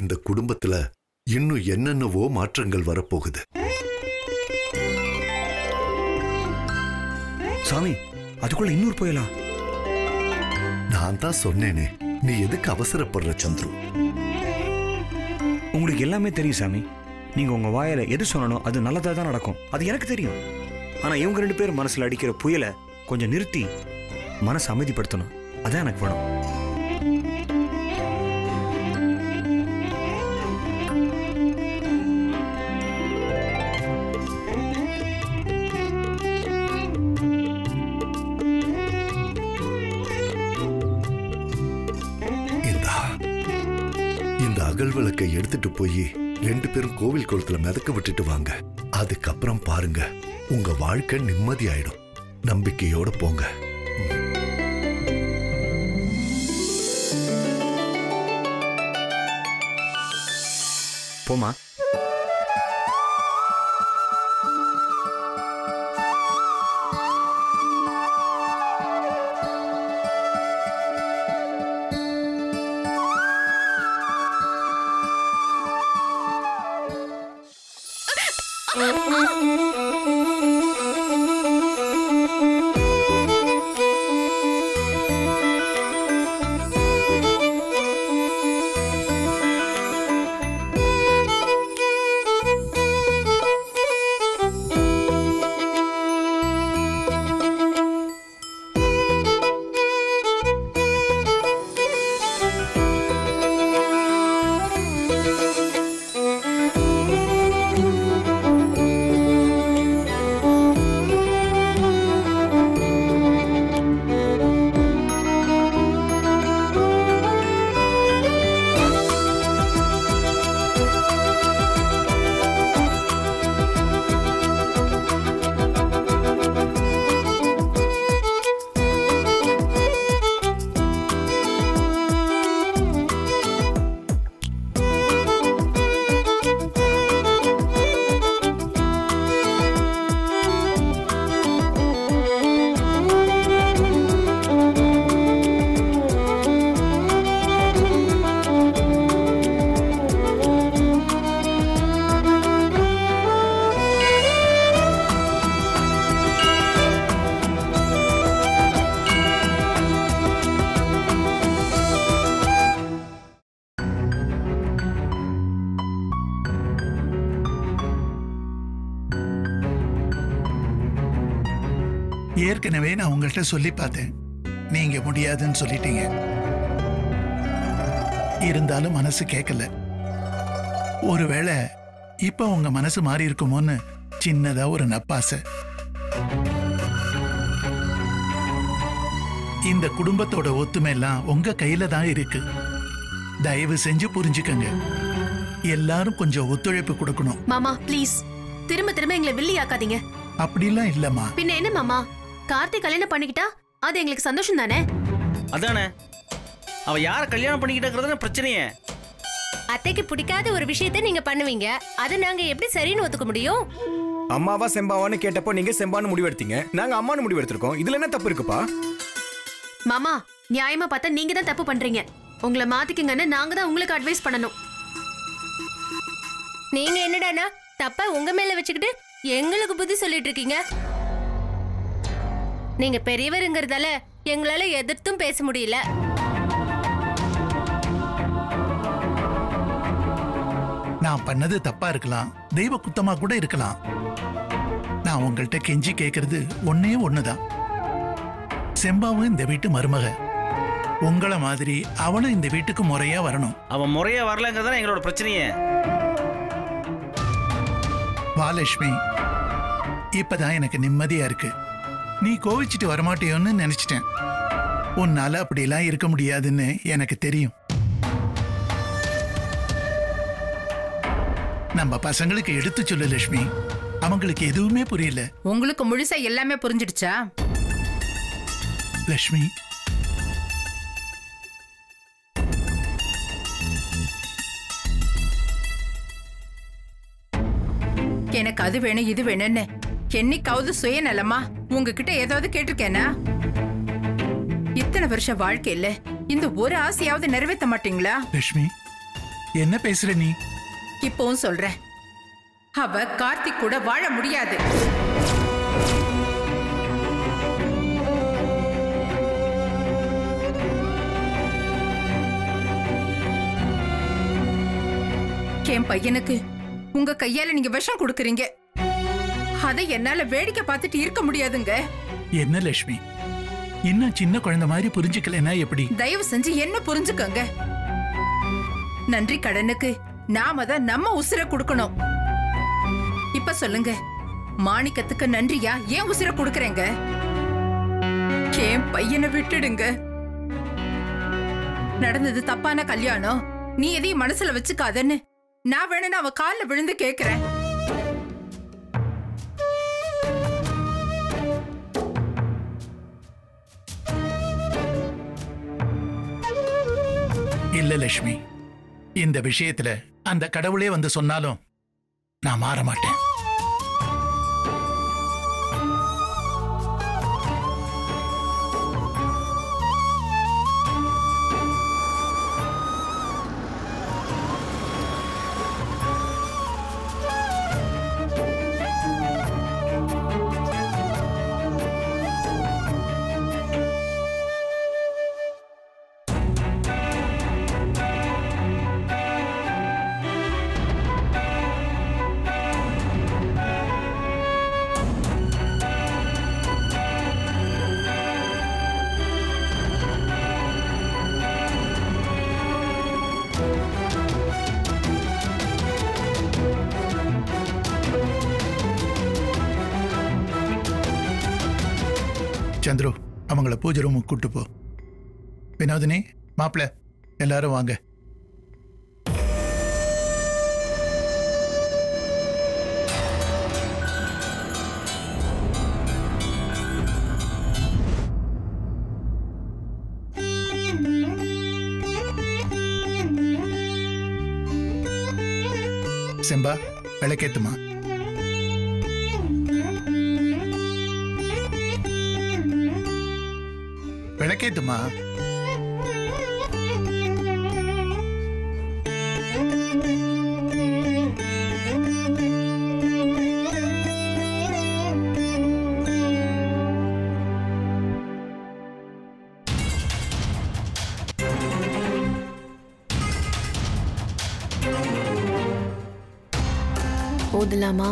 இந்த குடும்பத்துல இன்னும் என்னென்னவோ மாற்றங்கள் வரப்போகுது சாமி அதுக்குள்ள இன்னொரு புயலா நான் தான் சொன்னேனே நீ எதுக்கு அவசரப்படுற சந்துரு உங்களுக்கு எல்லாமே தெரியும் சாமி நீங்க உங்க வாயில எது சொன்னனோ அது நல்லதா தான் நடக்கும் அது எனக்கு தெரியும் ஆனா இவங்க ரெண்டு பேர் மனசுல அடிக்கிற புயலை கொஞ்சம் நிறுத்தி மனசை அமைதிப்படுத்தணும் அதான் எனக்கு வேணும் இந்தா இந்த அகல் விளக்கை எடுத்துட்டு போய் ரெண்டு பேரும் கோவில் குளத்துல மிதக்க விட்டுட்டு வாங்க அதுக்கப்புறம் பாருங்க உங்க வாழ்க்கை நிம்மதி ஆயிடும் நம்பிக்கையோட போங்க போமா ஏற்கனவே நான் உங்கள்கிட்ட சொல்லி பார்த்தேன் நீங்க முடியாதுன்னு சொல்லிட்டீங்க இருந்தாலும் மனசு கேட்கல ஒருவேளை இப்ப உங்க மனசு மாறி இருக்குமோன்னு சின்னதா ஒரு நப்பாசை இந்த குடும்பத்தோட ஒத்துமை எல்லாம் உங்க கையில தான் இருக்கு தயவு செஞ்சு புரிஞ்சுக்கங்க எல்லாரும் கொஞ்சம் ஒத்துழைப்பு கொடுக்கணும் மாமா ப்ளீஸ் திரும்ப திரும்ப எங்களை வில்லி ஆக்காதீங்க அப்படிலாம் இல்லம்மா பின்ன என்ன மாமா கார்த்திக் கல்யாணம் பண்ணிக்கிட்டா அது எங்களுக்கு சந்தோஷம் தானே அதானே அவ யார கல்யாணம் பண்ணிக்கிட்டு பிரச்சனையே அத்தைக்கு பிடிக்காத ஒரு விஷயத்தை நீங்க பண்ணுவீங்க அதை நாங்க எப்படி சரின்னு ஒத்துக்க முடியும் அம்மாவா செம்பாவான்னு கேட்டப்போ நீங்க செம்பான்னு முடிவெடுத்தீங்க நாங்க அம்மான்னு முடிவெடுத்திருக்கோம் இதுல என்ன தப்பு இருக்குப்பா மாமா நியாயமா பார்த்தா நீங்க தான் தப்பு பண்றீங்க உங்களை மாத்திக்கங்கன்னு நாங்க தான் உங்களுக்கு அட்வைஸ் பண்ணணும் நீங்க என்னடானா தப்பா உங்க மேல வச்சுக்கிட்டு எங்களுக்கு புத்தி சொல்லிட்டு இருக்கீங்க நீங்க பெரியவருங்கிறதால எங்களால எதிர்த்தும் பேச முடியல நான் பண்ணது தப்பா இருக்கலாம் தெய்வ குத்தமா கூட இருக்கலாம் நான் உங்கள்கிட்ட கெஞ்சி கேட்கறது ஒன்னே ஒண்ணுதான் செம்பாவும் இந்த வீட்டு மருமக உங்கள மாதிரி அவளும் இந்த வீட்டுக்கு முறையா வரணும் அவன் முறையா வரலங்கிறதான எங்களோட பிரச்சனையே வாலட்சுமி இப்பதான் எனக்கு நிம்மதியா இருக்கு நீ கோவிச்சிட்டு வரமாட்டியோன்னு நினைச்சிட்டேன் உன்னால அப்படியெல்லாம் இருக்க முடியாதுன்னு எனக்கு தெரியும் நம்ம பசங்களுக்கு எடுத்து சொல்லு லட்சுமி அவங்களுக்கு எதுவுமே புரியல உங்களுக்கு முழுசா எல்லாமே புரிஞ்சிடுச்சா லட்சுமி எனக்கு அது வேணும் இது வேணும்னு என்னைக்காவது சுயநலமா உங்ககிட்ட ஏதாவது கேட்டிருக்கேனா இத்தனை வருஷ வாழ்க்கையில இந்த ஒரு ஆசையாவது நிறைவேற்ற மாட்டீங்களா லட்சுமி என்ன பேசுற நீ இப்பவும் சொல்றேன் அவ கார்த்திக் கூட வாழ முடியாது என் பையனுக்கு உங்க கையால நீங்க விஷம் கொடுக்கறீங்க அதை என்னால வேடிக்கை பார்த்துட்டு இருக்க முடியாதுங்க என்ன லட்சுமி இன்னும் சின்ன குழந்தை மாதிரி புரிஞ்சுக்கலனா எப்படி தயவு செஞ்சு என்ன புரிஞ்சுக்கோங்க நன்றி கடனுக்கு நாம தான் நம்ம உசுர கொடுக்கணும் இப்ப சொல்லுங்க மாணிக்கத்துக்கு நன்றியா ஏன் உசுர கொடுக்கறேங்க என் பையனை விட்டுடுங்க நடந்தது தப்பான கல்யாணம் நீ எதையும் மனசுல வச்சுக்காதன்னு நான் வேணும்னு அவ கால்ல விழுந்து கேக்குறேன் இல்ல லட்சுமி இந்த விஷயத்துல அந்த கடவுளே வந்து சொன்னாலும் நான் மாற மாட்டேன் சந்துரு அவங்கள பூஜை ரூமுக்கு கூட்டு போ வினோதினி மாப்பிள்ள எல்லாரும் வாங்க செம்பா விளக்கேத்துமா விளக்கேத்துமா போதலாமா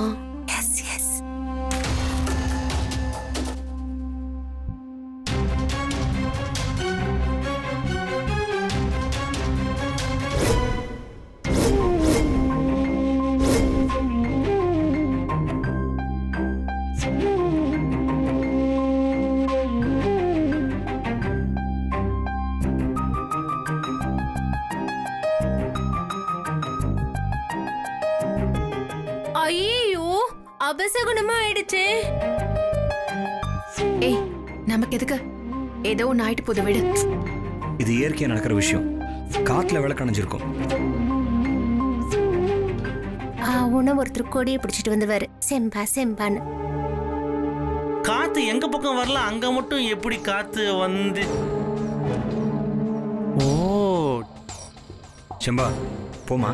ஐயோ அபசகுணமா ஆயிடுச்சு ஏய் நமக்கு எதுக்கு ஏதோ ஒன்று ஆயிட்டு போது விடு இது இயற்கையா நடக்கிற விஷயம் காத்துல விளக்கணைஞ்சிருக்கும் உணவு ஒருத்தர் கொடியை பிடிச்சிட்டு வந்துவாரு செம்பா செம்பான்னு காத்து எங்க பக்கம் வரல அங்க மட்டும் எப்படி காத்து வந்து ஓ செம்பா போமா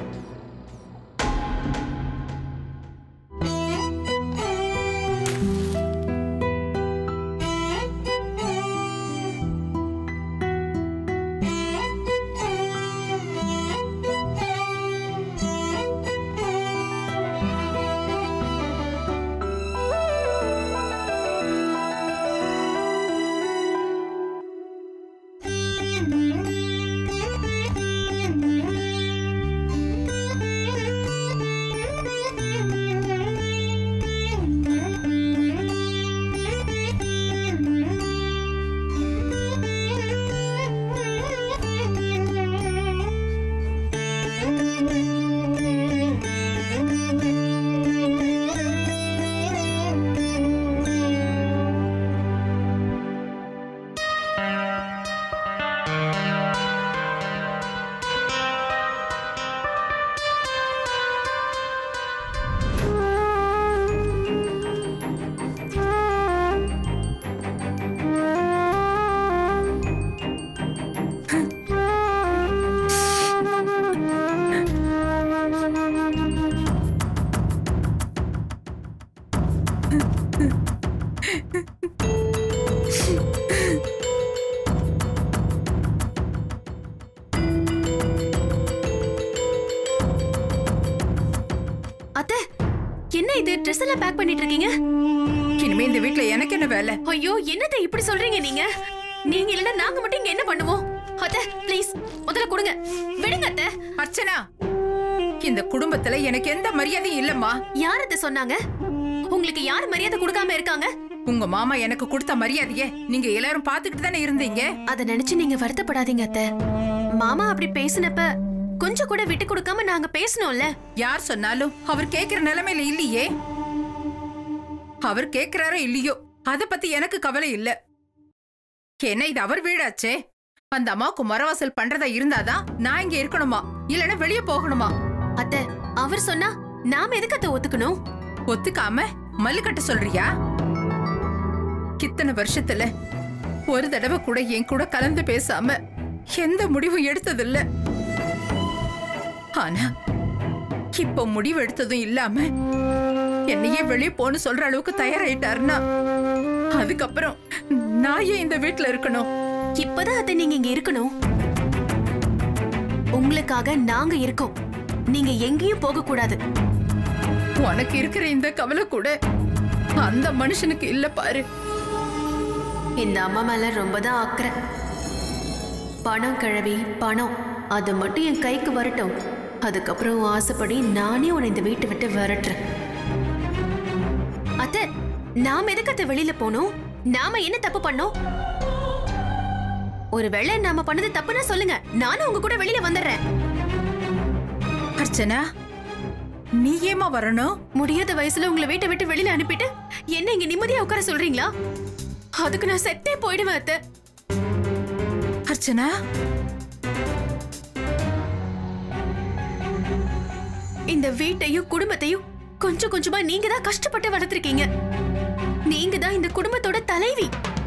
அத்தை என்ன இது ட்ரெஸ் எல்லாம் பேக் பண்ணிட்டு இருக்கீங்க இனிமே இந்த வீட்ல எனக்கு என்ன வேலை ஐயோ என்னத்த இப்படி சொல்றீங்க நீங்க நீங்க இல்லனா நாங்க மட்டும் இங்க என்ன பண்ணுவோம் அத்தை ப்ளீஸ் முதல்ல கொடுங்க விடுங்க அத்தை அர்ச்சனா இந்த குடும்பத்துல எனக்கு எந்த மரியாதையும் இல்லம்மா யார் அத்தை சொன்னாங்க உங்களுக்கு யார் மரியாதை கொடுக்காம இருக்காங்க உங்க மாமா எனக்கு கொடுத்த மரியாதைய நீங்க எல்லாரும் பாத்துக்கிட்டு தானே இருந்தீங்க அத நினைச்சு நீங்க வருத்தப்படாதீங்க அத்தை மாமா அப்படி பேசினப்ப கொஞ்சம் கூட விட்டு கொடுக்காம நாங்க பேசணும்ல யார் சொன்னாலும் அவர் கேக்குற நிலைமையில இல்லையே அவர் கேக்குறாரோ இல்லையோ அத பத்தி எனக்கு கவலை இல்ல என்ன இது அவர் வீடாச்சே அந்த அம்மாவுக்கு மரவாசல் பண்றதா இருந்தாதான் நான் இங்க இருக்கணுமா இல்லைன்னா வெளியே போகணுமா அத்தை அவர் சொன்னா நாம எதுக்கு அத்தை ஒத்துக்கணும் ஒத்துக்காம மல்லு கட்ட சொல்றியா இத்தனை வருஷத்துல ஒரு தடவை கூட என் கூட கலந்து பேசாம எந்த முடிவும் எடுத்ததில்ல ஆனா இப்ப முடிவு எடுத்ததும் இல்லாம என்னையே வெளியே போன்னு சொல்ற அளவுக்கு தயாராயிட்டாருன்னா அதுக்கப்புறம் நான் ஏன் இந்த வீட்ல இருக்கணும் இப்பதான் அத்தை நீங்க இங்க இருக்கணும் உங்களுக்காக நாங்க இருக்கோம் நீங்க எங்கேயும் போக கூடாது உனக்கு இருக்கிற இந்த கவலை கூட அந்த மனுஷனுக்கு இல்ல பாரு இந்த அம்மா மேல ரொம்ப தான் அக்கறை பணம் கிழவி பணம் அது மட்டும் என் கைக்கு வரட்டும் அதுக்கப்புறம் உன் ஆசைப்படி நானே உன்னை இந்த வீட்டை விட்டு விரட்டுறேன் அத்தை நாம எதுக்கு அத்தை வெளியில போனோம் நாம என்ன தப்பு பண்ணோம் ஒருவேளை நாம பண்ணது தப்புன்னா சொல்லுங்க நானும் உங்க கூட வெளியில வந்துடுறேன் அர்ச்சனா நீ ஏமா வரணும் முடியாத வயசுல உங்களை வீட்டை விட்டு வெளியில அனுப்பிட்டு என்ன இங்க நிம்மதியா உட்கார சொல்றீங்களா அதுக்கு நான் செத்தே போயிடுவேன் அத்தை அர்ச்சனா இந்த வீட்டையும் குடும்பத்தையும் கொஞ்சம் கொஞ்சமா நீங்க தான் கஷ்டப்பட்டு வளர்த்திருக்கீங்க நீங்க தான் இந்த குடும்பத்தோட தலைவி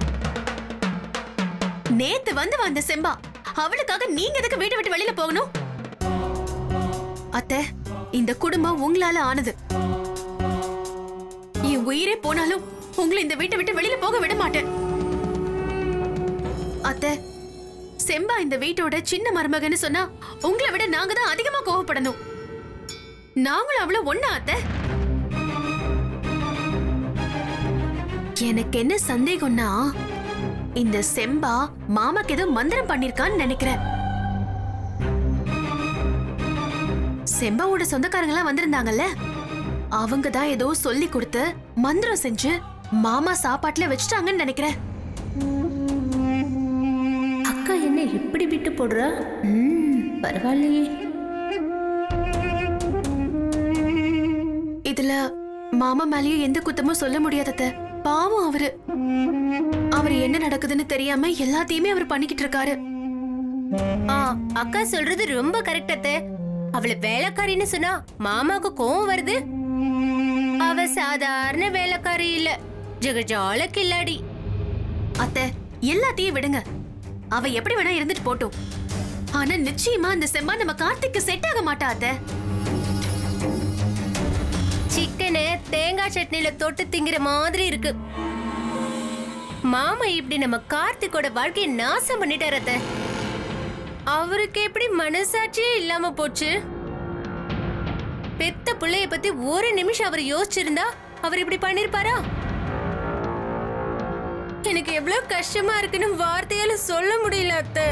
நேத்து வந்து வந்த செம்பா அவளுக்காக நீங்க எதுக்கு வீட்டை விட்டு வெளியில போகணும் அத்தை இந்த குடும்பம் உங்களால ஆனது என் உயிரே போனாலும் உங்களை இந்த வீட்டை விட்டு வெளியில போக விட மாட்டேன் அத்தை செம்பா இந்த வீட்டோட சின்ன மருமகன்னு சொன்னா உங்களை விட நாங்க தான் அதிகமா கோவப்படணும் நாங்களும் அவ்வளவு ஒண்ணா அத்தை எனக்கு என்ன சந்தேகம்னா இந்த செம்பா மாமாக்கு ஏதோ மந்திரம் பண்ணிருக்கான்னு நினைக்கிறேன் செம்பாவோட சொந்தக்காரங்க வந்திருந்தாங்கல்ல அவங்க தான் ஏதோ சொல்லி கொடுத்து மந்திரம் செஞ்சு மாமா சாப்பாட்டுல வச்சுட்டாங்கன்னு நினைக்கிறேன் அக்கா என்ன இப்படி விட்டு போடுறா ம் பரவாயில்லையே இதுல மாமா மேலயும் எந்த குத்தமும் சொல்ல முடியாதத பாவம் அவரு அவர் என்ன நடக்குதுன்னு தெரியாம எல்லாத்தையுமே அவர் பண்ணிக்கிட்டு இருக்காரு ஆ அக்கா சொல்றது ரொம்ப கரெக்ட் அத்தை அவளை வேலைக்காரின்னு சொன்னா மாமாவுக்கு கோவம் வருது அவ சாதாரண வேலைக்காரி இல்ல ஜெகஜால கில்லாடி அத்தை எல்லாத்தையும் விடுங்க அவ எப்படி வேணா இருந்துட்டு போட்டும் ஆனா நிச்சயமா அந்த செம்பா நம்ம கார்த்திக்கு செட் ஆக மாட்டா அத்தை சிக்கனை தேங்காய் சட்னில தொட்டு திங்கிற மாதிரி இருக்கு மாமா இப்படி நம்ம கார்த்திக்கோட வாழ்க்கையை நாசம் பண்ணிட்டாரு அத்தை அவருக்கு எப்படி மனசாட்சியே இல்லாம போச்சு பெத்த பிள்ளைய பத்தி ஒரு நிமிஷம் அவர் யோசிச்சிருந்தா அவர் இப்படி பண்ணிருப்பாரா எனக்கு எவ்வளவு கஷ்டமா இருக்குன்னு வார்த்தையால சொல்ல முடியல அத்தை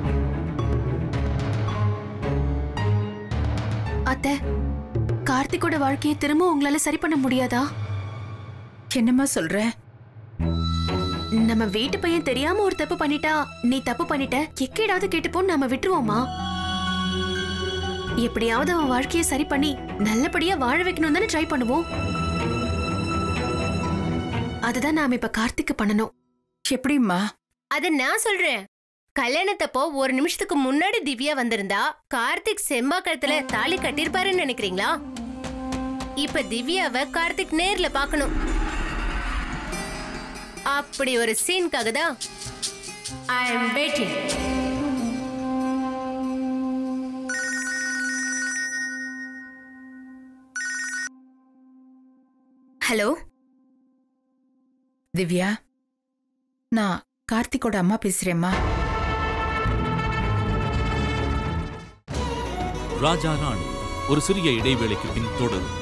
அத்தை கார்த்திக்கோட வாழ்க்கையை திரும்ப உங்களால சரி பண்ண முடியாதா என்னம்மா சொல்ற நம்ம வீட்டு பையன் தெரியாம ஒரு தப்பு பண்ணிட்டா நீ தப்பு பண்ணிட்ட எக்கேடாவது கேட்டுப்போன்னு நாம விட்டுருவோமா எப்படியாவது அவன் வாழ்க்கையை சரி பண்ணி நல்லபடியா வாழ வைக்கணும் தானே ட்ரை பண்ணுவோம் அதுதான் நாம இப்ப கார்த்திக்கு பண்ணணும் எப்படிம்மா அத நான் சொல்றேன் கல்யாணத்தப்போ ஒரு நிமிஷத்துக்கு முன்னாடி திவ்யா வந்திருந்தா கார்த்திக் செம்பா கழுத்துல தாலி கட்டிருப்பாருன்னு நினைக்கிறீங்களா இப்ப திவ்யாவை கார்த்திக் நேர்ல பார்க்கணும் அப்படி ஒரு சீனுக்காக தான் I am waiting hello Divya நான் கார்த்திகோட அம்மா பேசுறேம்மா ராஜா ராணி ஒரு சிறிய இடைவேளைக்கு பின் தொடரும்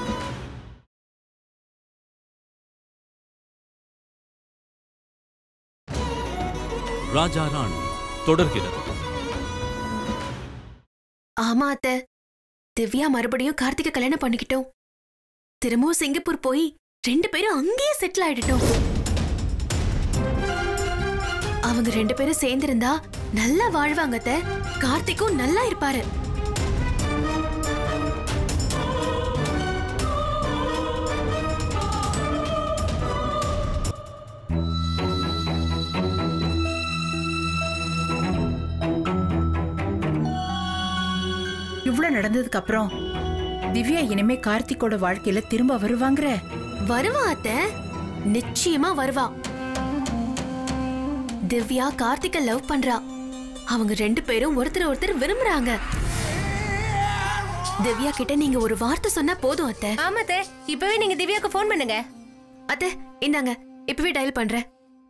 ராஜா ராணி தொடர்கிறது ஆமா அத்த திவ்யா மறுபடியும் கார்த்திகை கல்யாணம் பண்ணிக்கிட்டோம் திரும்பவும் சிங்கப்பூர் போய் ரெண்டு பேரும் அங்கேயே செட்டில் ஆயிடட்டும் அவங்க ரெண்டு பேரும் சேர்ந்திருந்தா நல்லா வாழ்வாங்க அத்த கார்த்திக்கும் நல்லா இருப்பாரு இவ்ளோ நடந்ததுக்கு அப்புறம் திவ்யா இனிமே கார்த்திகோட வாழ்க்கையில திரும்ப வருவாங்கற வருவா அத்த நிச்சயமா வருவா திவ்யா கார்த்திக லவ் பண்றா அவங்க ரெண்டு பேரும் ஒருத்தர் ஒருத்தர் விரும்புறாங்க திவ்யா கிட்ட நீங்க ஒரு வார்த்தை சொன்னா போதும் அத்தை ஆமாத்தே இப்பவே நீங்க திவ்யாக்கு ஃபோன் பண்ணுங்க அத்தை இந்தாங்க இப்பவே டயல் பண்றேன்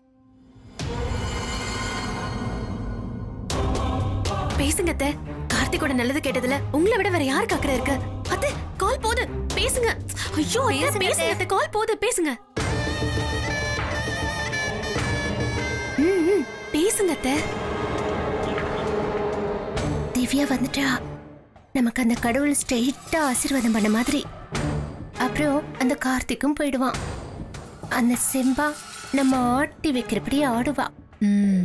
பேசுங்க அத்தை கார்த்திகோட நல்லது கேட்டதுல உங்களை விட வேற யாருக்கு அக்கறை இருக்கு அத்தை கால் போது பேசுங்க ஐயோ அத்தை பேசுங்க, பேசுங்க அத்தை கால் போது பேசுங்க ம், ம், பேசுங்க அத்தை திவ்யா வந்துட்டா நமக்கு அந்த கடவுள் ஸ்ட்ரெயிட்டா ஆசீர்வாதம் பண்ண மாதிரி அப்புறம் அந்த கார்த்திக்கும் போயிடுவான் அந்த செம்பா நம்ம ஆட்டி வைக்கிறபடி ஆடுவா ம்.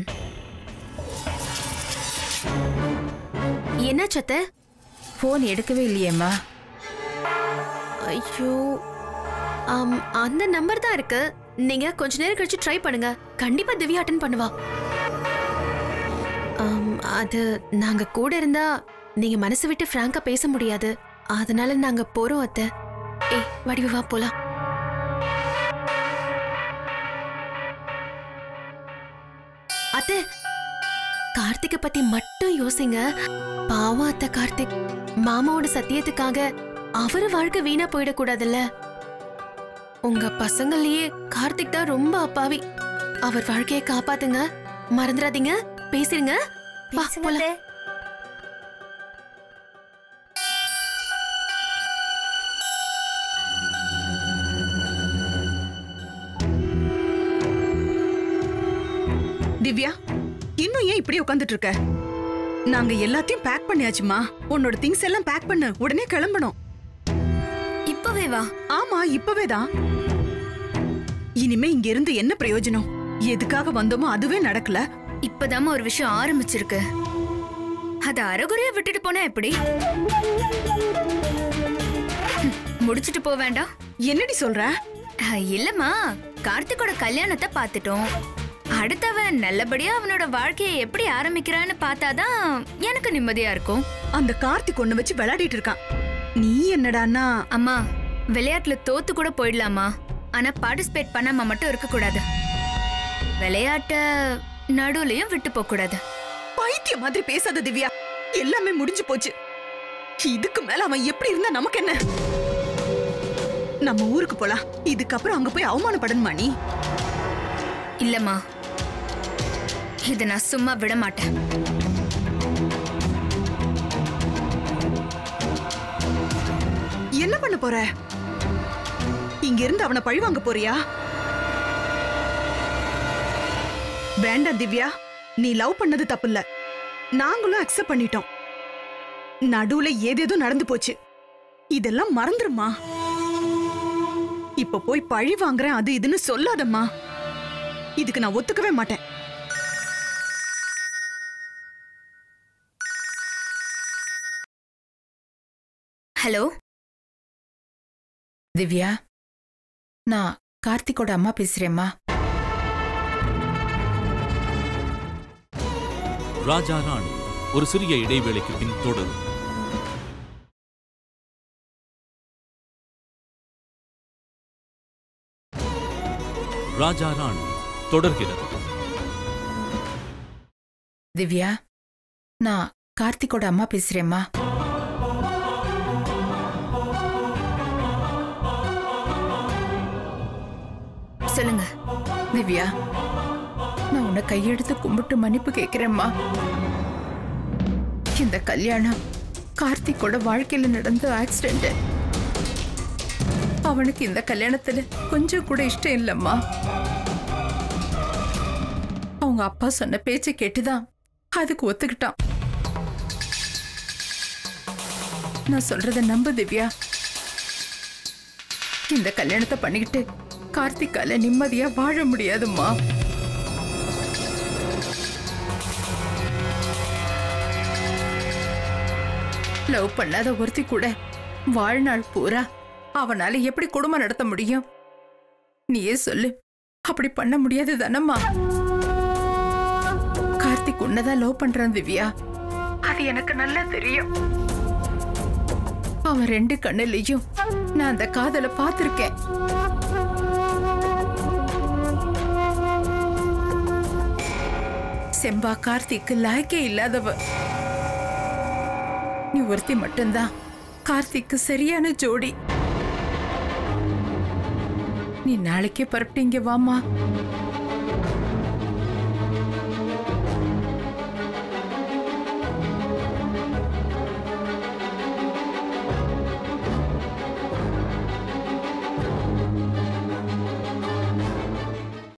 என்னாச்சு அத்தை ஃபோன் எடுக்கவே இல்லையேம்மா ஐயோ ஆம், அந்த நம்பர் தான் இருக்கு நீங்க கொஞ்ச நேரம் கழிச்சு ட்ரை பண்ணுங்க கண்டிப்பா திவ்யா அட்டன் பண்ணுவா ஆம், அது நாங்க கூட இருந்தா நீங்க மனசு விட்டு ஃப்ராங்கா பேச முடியாது அதனால நாங்க போறோம் அத்தை ஏய் வடிவு வா போலாம் அத்தை கார்த்திக பத்தி மட்டும் யோசிங்க பாவம் அத்தை கார்த்திக் மாமாவோட சத்தியத்துக்காக அவரு வாழ்க்கை வீணா போயிடக்கூடாதுல்ல உங்க பசங்களையே கார்த்திக் தான் ரொம்ப அப்பாவி அவர் வாழ்க்கையை காப்பாத்துங்க மறந்துடாதீங்க பேசிருங்க வா, போலாம். திவ்யா இன்னும் ஏன் இப்படி உட்காந்துட்டு இருக்க நாங்க எல்லாத்தையும் பேக் பண்ணியாச்சுமா உன்னோட திங்ஸ் எல்லாம் பேக் பண்ணு உடனே கிளம்பணும் இப்பவே வா ஆமா இப்பவே தான் இனிமே இங்க இருந்து என்ன பிரயோஜனம் எதுக்காக வந்தோமோ அதுவே நடக்கல இப்பதாம்மா ஒரு விஷயம் ஆரம்பிச்சிருக்கு அத அறகுறையா விட்டுட்டு போனா எப்படி ஹம், முடிச்சிட்டு போக வேண்டாம் என்னடி சொல்ற அஹ், இல்லம்மா கார்த்திகோட கல்யாணத்தை பார்த்துட்டோம் அடுத்தவன் நல்லபடியா அவனோட வாழ்க்கையை எப்படி ஆரம்பிக்கிறான்னு பார்த்தாதான் எனக்கு நிம்மதியா இருக்கும் அந்த கார்த்திக் ஒண்ணு வச்சு விளையாடிட்டு இருக்கான் நீ என்னடான்னா அம்மா விளையாட்டுல தோத்து கூட போயிடலாமா ஆனா பார்ட்டிசிபேட் பண்ணாம மட்டும் இருக்க கூடாது விளையாட்ட நடுவுலயும் விட்டு போக கூடாது பைத்தியம் மாதிரி பேசாத திவ்யா எல்லாமே முடிஞ்சு போச்சு இதுக்கு மேல அவன் எப்படி இருந்தா நமக்கு என்ன நம்ம ஊருக்கு போலாம் இதுக்கப்புறம் அங்க போய் அவமானப்படணுமா நீ இல்லம்மா இதை நான் சும்மா விட மாட்டேன் என்ன பண்ண போற இங்க இருந்து அவனை பழி வாங்க போறியா வேண்டாம் திவ்யா நீ லவ் பண்ணது தப்பில்ல நாங்களும் அக்செப்ட் பண்ணிட்டோம் நடுவுல ஏதேதோ நடந்து போச்சு இதெல்லாம் மறந்துருமா இப்ப போய் பழி வாங்குறேன் அது இதுன்னு சொல்லாதம்மா இதுக்கு நான் ஒத்துக்கவே மாட்டேன் ஹலோ திவ்யா நான் கார்த்திகோட அம்மா பேசுறேம்மா ராஜா ராணி ஒரு சிறிய இடைவேளைக்கு பின் தொடரும் ராஜா ராணி தொடர்கிறது திவ்யா நான் கார்த்திகோட அம்மா பேசுறேம்மா சொல்லுங்க திவ்யா நான் உன்னை கையெடுத்து கும்பிட்டு மன்னிப்பு கேட்கிறேம்மா இந்த கல்யாணம் கார்த்திக்கோட வாழ்க்கையில நடந்த ஆக்சிடென்ட் அவனுக்கு இந்த கல்யாணத்துல கொஞ்சம் கூட இஷ்டம் இல்லம்மா அவங்க அப்பா சொன்ன பேச்சை கேட்டுதான் அதுக்கு ஒத்துக்கிட்டான் நான் சொல்றத நம்பு திவ்யா இந்த கல்யாணத்தை பண்ணிக்கிட்டு கார்த்திகால நிம்மதியா வாழ முடியாதும்மா லவ் பண்ணாத ஒருத்தி கூட வாழ்நாள் பூரா அவனால எப்படி குடும்பம் நடத்த முடியும் நீயே சொல்லு அப்படி பண்ண முடியாது தானம்மா கார்த்திக் உன்னதான் லவ் பண்றான் திவ்யா அது எனக்கு நல்லா தெரியும் அவன் ரெண்டு கண்ணுலயும் நான் அந்த காதலை பார்த்திருக்கேன் செம்பா கார்த்திக்கு லாய்க்கே இல்லாதவ நீ ஒருத்தி மட்டும்தான் கார்த்திக்கு சரியான ஜோடி நீ நாளைக்கே பரப்பிட்டீங்க வாமா